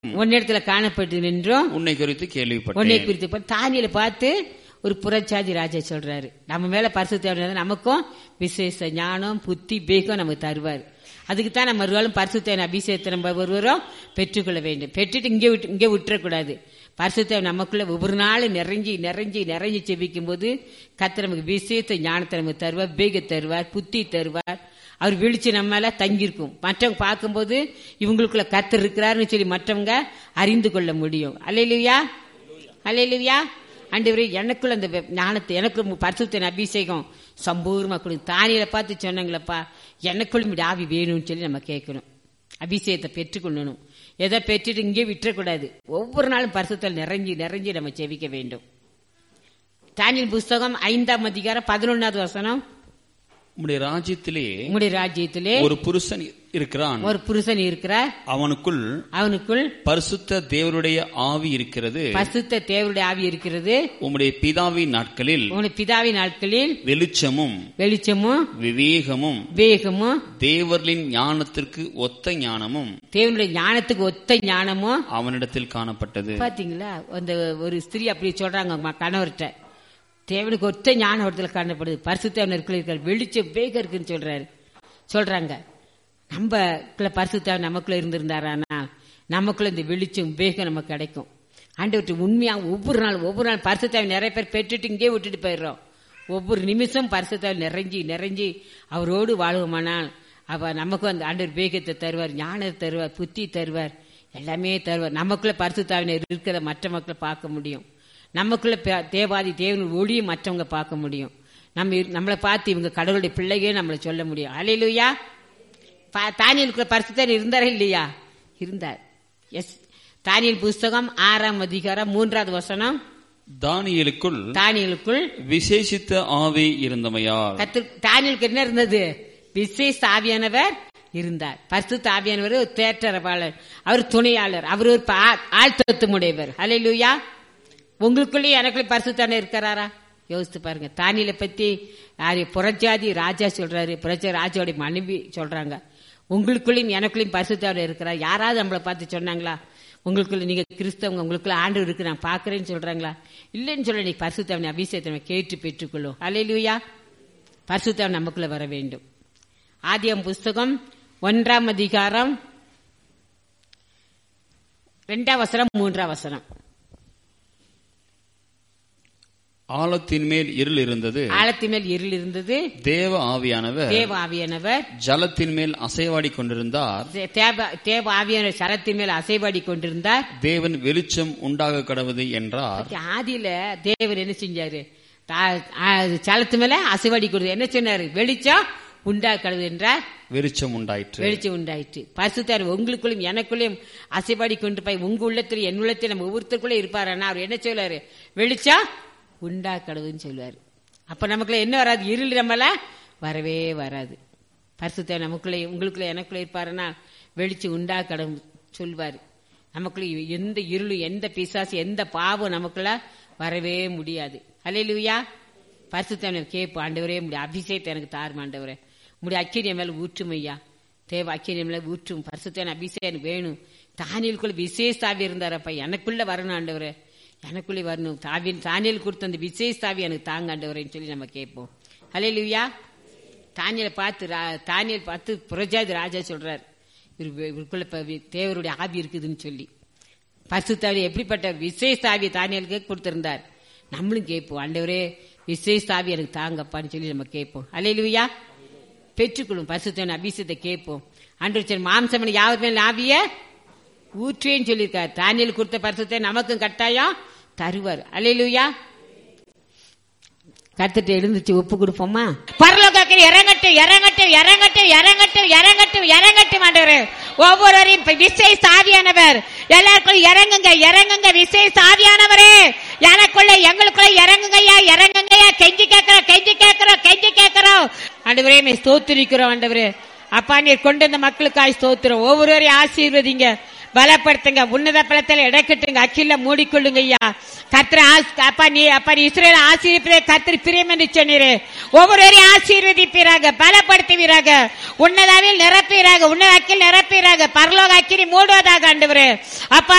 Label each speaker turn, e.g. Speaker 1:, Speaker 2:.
Speaker 1: உன்னிடத்துல காணப்பட்டு நின்றும்
Speaker 2: உன்னை குறித்து
Speaker 1: உன்னை
Speaker 2: கேள்விப்பட்டேன்
Speaker 1: குறித்து பா- தானியேலை பார்த்து ஒரு புறச்சாதி ராஜா சொல்றாரு நம்ம மேல பரிசு தேவை நமக்கும் விசேஷ ஞானம் புத்தி பேகம் நமக்கு தருவார் அதுக்கு தான் நம்ம ஒருவாளும் பரிசுத்தேவன் அபிஷேகத்தை நம்ம ஒருவரும் பெற்றுக்கொள்ள வேண்டும் பெற்றுட்டு இங்கே விட்டு இங்கே விட்டுறக்கூடாது பரிசுத்தேவன் நமக்குள்ள ஒவ்வொரு நாளும் நிறைஞ்சி நிறைஞ்சி நிறைஞ்சி செபிக்கும் போது கர்த்தர் நமக்கு விசேஷ ஞானத்தை நமக்கு தருவார் பேக தருவார் புத்தி தருவார் அவர் விழிச்சு நம்ம மேல தங்கியிருக்கும் மற்றவங்க பார்க்கும்போது இவங்களுக்குள்ள கர்த்தர் இருக்கிறாருன்னு சொல்லி மற்றவங்க அறிந்து கொள்ள முடியும் அல்லையா அல்லையா ஆண்டவரே எனக்குள்ள அந்த வெ- ஞானத்தை எனக்கு பரிசுத்தின் அபிஷேகம் சம்பூர்ணமா கொடுங்க தானியில பார்த்து சொன்னாங்களப்பா எனக்குள்ள இப்படி ஆவி வேணும்னு சொல்லி நம்ம கேட்கணும் அபிஷேகத்தை பெற்றுக்கொள்ளணும் எதை பெற்றுட்டு இங்கே விட்டுறக்கூடாது ஒவ்வொரு நாளும் பரிசுத்தல் நிறைஞ்சி நிறைஞ்சி நம்ம செவிக்க வேண்டும் தானியல் புஸ்தகம் ஐந்தாம் அதிகாரம் பதினொன்னாவது வசனம்
Speaker 2: உம்முடைய ராஜ்யத்திலே
Speaker 1: உங்களுடைய ராஜ்யத்திலே
Speaker 2: ஒரு புருஷன் இருக்கிறான்
Speaker 1: ஒரு புருஷன் இருக்கிறார்
Speaker 2: அவனுக்குள்
Speaker 1: அவனுக்குள்
Speaker 2: பரிசுத்த தேவருடைய ஆவி இருக்கிறது
Speaker 1: பசுத்த தேவருடைய ஆவி இருக்கிறது
Speaker 2: உம்முடைய பிதாவின் நாட்களில்
Speaker 1: உங்களுடைய பிதாவின் நாட்களில்
Speaker 2: வெளிச்சமும்
Speaker 1: வெளிச்சமும்
Speaker 2: விவேகமும்
Speaker 1: வேகமும்
Speaker 2: தேவர்களின் ஞானத்திற்கு ஒத்த ஞானமும்
Speaker 1: தேவனுடைய ஞானத்துக்கு ஒத்த ஞானமும்
Speaker 2: அவனிடத்தில் காணப்பட்டது
Speaker 1: பாத்தீங்களா அந்த ஒரு ஸ்திரீ அப்படி சொல்றாங்க அவங்க கணவர்கிட்ட தேவனுக்கு ஒத்த ஞானம் இடத்துல காணப்படுது பரிசுத்தேவன் இருக்கிற வெளிச்சம் வேகம் இருக்குன்னு சொல்றாரு சொல்றாங்க நம்ம பரிசுத்தேவன் நமக்குள்ள இருந்திருந்தாரானா நமக்குள்ள இந்த வெளிச்சம் வேகம் நமக்கு கிடைக்கும் ஆண்டவர்கிட்ட உண்மையா ஒவ்வொரு நாள் ஒவ்வொரு நாள் பரிசுத்தேவன் நிறைய பேர் பெற்றுட்டு இங்கே விட்டுட்டு போயிடுறோம் ஒவ்வொரு நிமிஷம் பரிசுத்தேவன் நிறைஞ்சி நிறைஞ்சி அவரோடு வாழ்வோமானால் அவ நமக்கு அந்த ஆண்டவர் வேகத்தை தருவார் ஞானத்தை தருவார் புத்தி தருவார் எல்லாமே தருவார் நமக்குள்ள பரிசுத்தாவினர் இருக்கிற மற்ற மக்களை பார்க்க முடியும் நமக்குள்ள பே- தேவாதி தேவன் ஒளியை மற்றவங்க பார்க்க முடியும் நம்ம இரு- நம்மளை பார்த்து இவங்க கடவுளுடைய பிள்ளையே நம்மளை சொல்ல முடியும் அலையிலுயா தானியலுக்குள்ள பரிசுத்தர் இருந்தாரா இல்லையா இருந்தார் எஸ் தானியல் புஸ்தகம் ஆறாம் அதிகாரம் மூன்றாவது வசனம்
Speaker 2: தானியலுக்குள்
Speaker 1: தானியலுக்குள்
Speaker 2: விசேஷித்த ஆவி இருந்தமையால்
Speaker 1: கத்து தானியலுக்கு என்ன இருந்தது விசேஷ ஆவியானவர் இருந்தார் பரிசுத்த ஆவியானவர் ஒரு தேற்றரவாளர் அவர் துணையாளர் அவர் ஒரு பா- ஆழ்த்தத்துமுடையவர் ஹalleluya உங்களுக்குள்ளேயே எனக்குள்ளே பரிசுத்தானே இருக்கிறாரா யோசித்து பாருங்க தானியலை பத்தி யாரு புறஜாதி ராஜா சொல்றாரு புறஜா ராஜாவுடைய மனைவி சொல்றாங்க உங்களுக்குள்ளேயும் எனக்குள்ளேயும் பரிசுத்தாவில் இருக்கிறார் யாராவது நம்மளை பார்த்து சொன்னாங்களா உங்களுக்குள்ள நீங்க கிறிஸ்தவங்க உங்களுக்குள்ள ஆண்டு இருக்கு நான் பாக்குறேன்னு சொல்றாங்களா இல்லைன்னு சொல்ல நீ பரிசுத்தவனை அபிஷேகத்தை நம்ம கேட்டு பெற்றுக்கொள்ளும் அலையிலுயா பரிசுத்தவன் நமக்குள்ள வர வேண்டும் ஆதியம் புஸ்தகம் ஒன்றாம் அதிகாரம் ரெண்டாம் வசனம் மூன்றாம் வசனம்
Speaker 2: ஆழத்தின் மேல் இருள் இருந்தது
Speaker 1: ஆழத்தின் மேல் இருள் இருந்தது
Speaker 2: தேவ ஆவியானவர்
Speaker 1: தேவ ஆவியானவர்
Speaker 2: ஜலத்தின் மேல் அசைவாடி கொண்டிருந்தார்
Speaker 1: தே- தேவ தேவ ஆவியானவர் சரத்தின் மேல் அசைவாடி கொண்டிருந்தார்
Speaker 2: தேவன் வெளிச்சம் உண்டாக கடவுது என்றார்
Speaker 1: ஆதியில தேவர் என்ன செஞ்சாரு தா- ஆ, சலத்து மேல அசைவாடி கொடுத்து என்ன சொன்னாரு வெளிச்சம் உண்டா கடவுள் என்றார்
Speaker 2: வெளிச்சம் உண்டாயிற்று
Speaker 1: வெளிச்சம் உண்டாயிற்று பரிசுத்தார் உங்களுக்குள்ளும் எனக்குள்ளையும் அசைபாடி கொண்டு போய் உங்க உள்ளத்தில் என் உள்ளத்தில் நம்ம ஒவ்வொருத்தருக்குள்ளே இருப்பாருன்னா அவர் என்ன சொல்லுவாரு வெளிச்சம் உண்டா கடவுள்னு சொல்லுவாரு அப்ப நமக்குள்ள என்ன வராது இருள் நம்மள வரவே வராது பரிசுத்தார் நமக்குள்ளே உங்களுக்குள்ள எனக்குள்ள இருப்பாருன்னா வெளிச்சம் உண்டா கடவுள் சொல்வாரு நமக்குள்ள எந்த இருளும் எந்த பிசாசு எந்த பாவம் நமக்குள்ள வரவே முடியாது அல்லையா பரிசுத்தான கேட்போம் ஆண்டவரே முடியும் அபிஷேகத்தை எனக்கு தாரும் ஆண்டவரே முடிய அக்கினிய மேல ஊற்றும் ஐயா தேவ அக்கினிய மேல ஊற்றும் பரிசுத்தான அபிஷேகம் எனக்கு வேணும் தானியலுக்குள்ள விசேஷ தாவி இருந்தாரப்பா எனக்குள்ள வரணும் ஆண்டவரே எனக்குள்ளே வரணும் தாவின் தானியல் கொடுத்த அந்த விசேஷ தாவி எனக்கு தாங்க ஆண்டவரேன்னு சொல்லி நம்ம கேட்போம் ஹalleluya தானியலை பார்த்து ரா- தானியல் பார்த்து புரஜாதி ராஜா சொல்றார் இவரு- இவருக்குள்ள இப்ப வி- தேவருடைய ஆவி இருக்குதுன்னு சொல்லி பரிசுத்தாவி எப்படிப்பட்ட விசேஷ ஆவி தானியலுக்கு கொடுத்திருந்தார் நம்மளும் கேட்போம் ஆண்டவரே விசேஷ ஆவி எனக்கு தாங்கப்பான்னு சொல்லி நம்ம கேட்போம் அலையிலுயா பெற்றுக்கொள்ளும் பரிசுத்தவன் அபிஷேகத்தை கேட்போம் ஆண்டவர் சரி மாம்சமனை யாவர் மேல் ஆவிய ஊற்றேன்னு சொல்லியிருக்கார் தானியல் கொடுத்த பரிசுத்தை நமக்கும் கட்டாயம் தருவார் அலையிலுயா கத்துட்டு எழுந்துச்சு ஒப்பு கொடுப்போமா பரலோகத்தில் இறங்கட்டும் இறங்கட்டும் இறங்கட்டும் இறங்கட்டும் இறங்கட்டும் இறங்கட்டும் ஆண்டவரே ஒவ்வொருவரையும் இப்ப விசேஷ ஆவியானவர் எல்லாருக்கும் இறங்குங்க இறங்குங்க விசேஷ ஆவியானவரே எனக்குள்ள எங்களுக்குள்ள இறங்குங்கய்யா இறங்குங்கய்யா கெஞ்சி கேட்கிறோம் கெஞ்சி கேட்கிறோம் கெஞ்சி கேட்கிறோம் ஆண்டவரே மே ஸ்தோத்திரிக்கிறோம் ஆண்டவரே அப்பா நீர் கொண்டு வந்த மக்களுக்காய் ஸ்தோத்திரம் ஒவ்வொருவரையும் ஆசீர்வதிங்க பலப்படுத்துங்க உன்னத பலத்தில் இடக்கட்டுங்க அக்கில மூடிக்கொள்ளுங்க ஐயா கத்திர அப்பா நீ அப்பா நீ இஸ்ரேல் ஆசீர்வதிப்பதே கத்திரி பிரியம் என்று சொன்னீரே ஒவ்வொருவரையும் ஆசீர்வதிப்பீராக பலப்படுத்துவீராக உன்னதாவில் நிரப்பீராக உன்னத அக்கில் நிரப்பீராக பரலோக அக்கினி மூடுவதாக ஆண்டவரே அப்பா